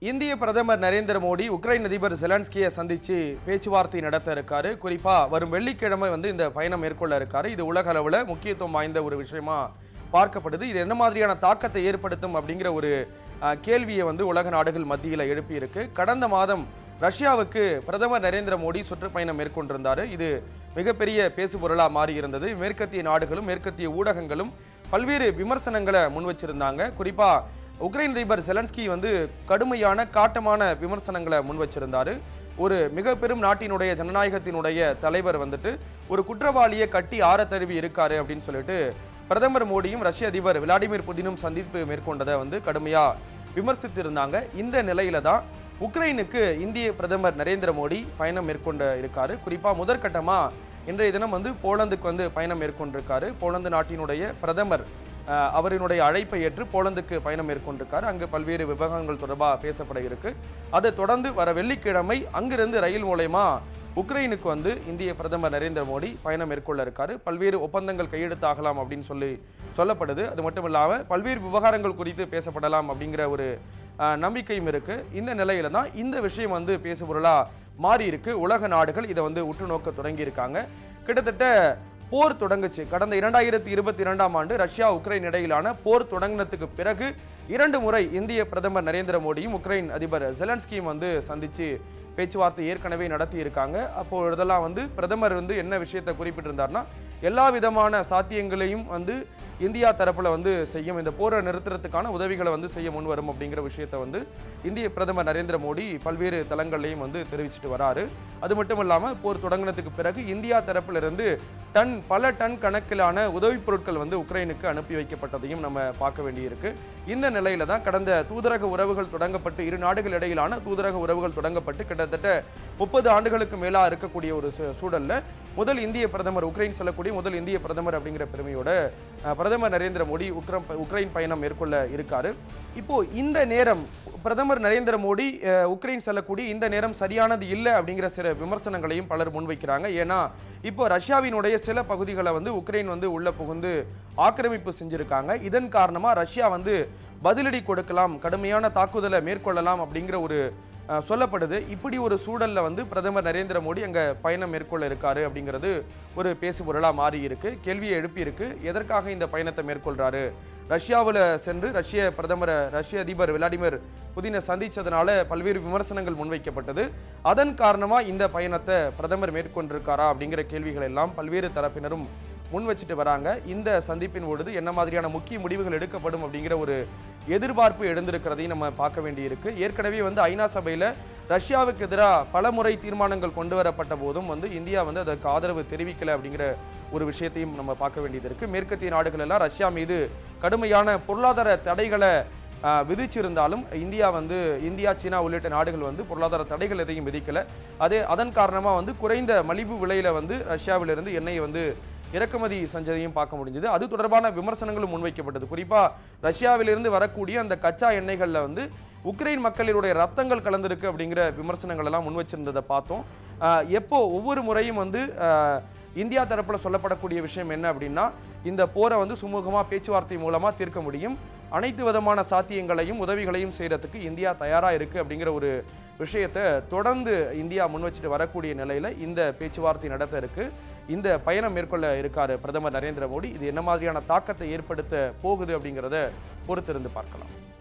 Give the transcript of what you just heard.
இந்திய பிரதமர் நரேந்திர மோடி உக்ரைன் அதிபர் செலன்ஸ்கியை சந்திச்சு பேச்சுவார்த்தை நடத்த இருக்காரு குறிப்பா வரும் வெள்ளிக்கிழமை வந்து இந்த பயணம் மேற்கொள்ள இருக்காரு இது உலக அளவில் முக்கியத்துவம் வாய்ந்த ஒரு விஷயமா பார்க்கப்படுது இது என்ன மாதிரியான தாக்கத்தை ஏற்படுத்தும் அப்படிங்கிற ஒரு அஹ், கேள்வியை வந்து உலக நாடுகள் மத்தியில் எழுப்பியிருக்கு கடந்த மாதம் ரஷ்யாவுக்கு பிரதமர் நரேந்திர மோடி சுற்றுப்பயணம் மேற்கொண்டிருந்தார் இது மிகப்பெரிய பேசுபொருளா மாறி இருந்தது மேற்கத்திய நாடுகளும் மேற்கத்திய ஊடகங்களும் பல்வேறு விமர்சனங்களை முன் வச்சிருந்தாங்க குறிப்பா உக்ரைன் அதிபர் செலன்ஸ்கி வந்து கடுமையான காட்டமான விமர்சனங்களை முன் வச்சிருந்தாரு ஒரு மிக பெரும் நாட்டினுடைய ஜனநாயகத்தினுடைய தலைவர் வந்துட்டு ஒரு குற்றவாளியை கட்டி ஆற தழுவி இருக்காரு அப்படின்னு சொல்லிட்டு பிரதமர் மோடியும் ரஷ்ய அதிபர் விளாடிமிர் புதினும் சந்திப்பு மேற்கொண்டதை வந்து கடுமையா விமர்சித்திருந்தாங்க இந்த நிலையில தான் உக்ரைனுக்கு இந்திய பிரதமர் நரேந்திர மோடி பயணம் மேற்கொண்ட இருக்காரு குறிப்பா முதற்கட்டமா இன்றைய தினம் வந்து போலந்துக்கு வந்து பயணம் மேற்கொண்டிருக்காரு போலந்து நாட்டினுடைய பிரதமர் அஹ், அவரினுடைய அழைப்பை ஏற்று போலந்துக்கு பயணம் மேற்கொண்டிருக்காரு அங்கு பல்வேறு விவகாரங்கள் தொடர்பாக பேசப்பட இருக்கு அதை தொடர்ந்து வர வெள்ளிக்கிழமை அங்கிருந்து ரயில் மூலயமா உக்ரைனுக்கு வந்து இந்திய பிரதமர் நரேந்திர மோடி பயணம் மேற்கொள்ள இருக்காரு பல்வேறு ஒப்பந்தங்கள் கையெழுத்தாகலாம் அப்படின்னு சொல்லி சொல்லப்படுது அது மட்டும் இல்லாம பல்வேறு விவகாரங்கள் குறித்து பேசப்படலாம் அப்படிங்கிற ஒரு அஹ், நம்பிக்கையும் இருக்கு இந்த நிலையில தான் இந்த விஷயம் வந்து பேசுபொருளா மாறி இருக்கு உலக நாடுகள் இதை வந்து உற்று நோக்க தொடங்கி இருக்காங்க கிட்டத்தட்ட போர் தொடங்குச்சு கடந்த இரண்டாயிரத்தி இருபத்தி இரண்டாம் ஆண்டு ரஷ்யா உக்ரைன் இடையிலான போர் தொடங்கினதுக்கு பிறகு இரண்டு முறை இந்திய பிரதமர் நரேந்திர மோடியும் உக்ரைன் அதிபர் ஜெலன்ஸ்கியும் வந்து சந்திச்சு பேச்சுவார்த்தை ஏற்கனவே நடத்தி இருக்காங்க அப்போ இதெல்லாம் வந்து பிரதமர் வந்து என்ன விஷயத்தை குறிப்பிட்டிருந்தார்னா எல்லா விதமான சாத்தியங்களையும் வந்து இந்தியா தரப்புல வந்து செய்யும் இந்த போரை நிறுத்துறதுக்கான உதவிகளை வந்து செய்ய முன்வரும் அப்படிங்கிற விஷயத்தை வந்து இந்திய பிரதமர் நரேந்திர மோடி பல்வேறு தளங்கள்லையும் வந்து தெரிவிச்சிட்டு வராரு அது மட்டும் இல்லாமல் போர் தொடங்கினதுக்கு பிறகு இந்தியா தரப்பிலிருந்து டன் பல டன் கணக்கிலான உதவிப் பொருட்கள் வந்து உக்ரைனுக்கு அனுப்பி வைக்கப்பட்டதையும் நம்ம பார்க்க வேண்டியிருக்கு இந்த நிலையில தான் கடந்த தூதரக உறவுகள் தொடங்கப்பட்டு இரு நாடுகள் இடையிலான தூதரக உறவுகள் தொடங்கப்பட்டு கிட்டத்தட்ட முப்பது ஆண்டுகளுக்கு மேலா இருக்கக்கூடிய ஒரு சூ- சூழல்ல முதல் இந்திய பிரதமர் உக்ரைன் செல்லக்கூடிய முதல் இந்திய பிரதமர் அப்படிங்கிற பெருமையோட அஹ், பிரதமர் நரேந்திர மோடி உக்ரம் உக்ரைன் பயணம் மேற்கொள்ள இருக்காரு இப்போ இந்த நேரம் பிரதமர் நரேந்திர மோடி அஹ், உக்ரைன் செல்லக்கூடிய இந்த நேரம் சரியானது இல்லை அப்படிங்கிற சில விமர்சனங்களையும் பலர் முன்வைக்கிறாங்க ஏன்னா இப்போ ரஷ்யாவினுடைய சில பகுதிகளை வந்து உக்ரைன் வந்து உள்ள புகுந்து ஆக்கிரமிப்பு செஞ்சிருக்காங்க இதன் காரணமா ரஷ்யா வந்து பதிலடி கொடுக்கலாம் கடுமையான தாக்குதலை மேற்கொள்ளலாம் அப்படிங்கிற ஒரு அஹ், சொல்லப்படுது இப்படி ஒரு சூழல்ல வந்து பிரதமர் நரேந்திர மோடி அங்க பயணம் மேற்கொள்ள இருக்காரு அப்படிங்கிறது ஒரு பேசுபொருளா மாறி இருக்கு கேள்வியை எழுப்பி இருக்கு எதற்காக இந்த பயணத்தை மேற்கொள்றாரு ரஷ்யாவில் சென்று ரஷ்ய பிரதமர் ரஷ்ய அதிபர் விளாடிமிர் புதினை சந்திச்சதுனால பல்வேறு விமர்சனங்கள் முன்வைக்கப்பட்டது அதன் காரணமா இந்த பயணத்தை பிரதமர் மேற்கொண்டிருக்காரா அப்படிங்கிற கேள்விகள் எல்லாம் பல்வேறு தரப்பினரும் முன் வச்சுட்டு வராங்க இந்த சந்திப்பின் பொழுது என்ன மாதிரியான முக்கிய முடிவுகள் எடுக்கப்படும் அப்படிங்கிற ஒரு எதிர்பார்ப்பு எழுந்திருக்கிறதையும் நம்ம பார்க்க வேண்டியிருக்கு ஏற்கனவே வந்து ஐநா சபையில் ரஷ்யாவுக்கு எதிராக பல முறை தீர்மானங்கள் கொண்டு வரப்பட்ட போதும் வந்து இந்தியா வந்து அதற்கு ஆதரவு தெரிவிக்கல அப்படிங்கிற ஒரு விஷயத்தையும் நம்ம பார்க்க வேண்டியது இருக்கு மேற்கத்திய நாடுகள் எல்லாம் ரஷ்யா மீது கடுமையான பொருளாதார தடைகளை ஆஹ், விதிச்சிருந்தாலும் இந்தியா வந்து இந்தியா சீனா உள்ளிட்ட நாடுகள் வந்து பொருளாதார தடைகள் எதையும் விதிக்கல அதே அதன் காரணமாக வந்து குறைந்த மலிவு விலையில வந்து ரஷ்யாவிலிருந்து எண்ணெயை வந்து இறக்குமதி செஞ்சதையும் பார்க்க முடிஞ்சது அது தொடர்பான விமர்சனங்களும் முன்வைக்கப்பட்டது குறிப்பா ரஷ்யாவிலிருந்து வரக்கூடிய அந்த கச்சா எண்ணெய்கள்ல வந்து உக்ரைன் மக்களினுடைய ரத்தங்கள் கலந்திருக்கு அப்படிங்கிற விமர்சனங்கள் எல்லாம் முன் வச்சிருந்ததை பார்த்தோம் ஆஹ் எப்போ ஒவ்வொரு முறையும் வந்து ஆஹ் இந்தியா தரப்புல சொல்லப்படக்கூடிய விஷயம் என்ன அப்படின்னா இந்த போரை வந்து சுமூகமா பேச்சுவார்த்தை மூலமா தீர்க்க முடியும் அனைத்து விதமான சாத்தியங்களையும் உதவிகளையும் செய்யறதுக்கு இந்தியா தயாரா இருக்கு அப்படிங்கிற ஒரு விஷயத்தை தொடர்ந்து இந்தியா முன் வச்சுட்டு வரக்கூடிய நிலையில இந்த பேச்சுவார்த்தை நடத்த இருக்கு இந்த பயணம் மேற்கொள்ள இருக்காரு பிரதமர் நரேந்திர மோடி இது என்ன மாதிரியான தாக்கத்தை ஏற்படுத்த போகுது அப்படிங்கிறத பொறுத்திருந்து பார்க்கலாம்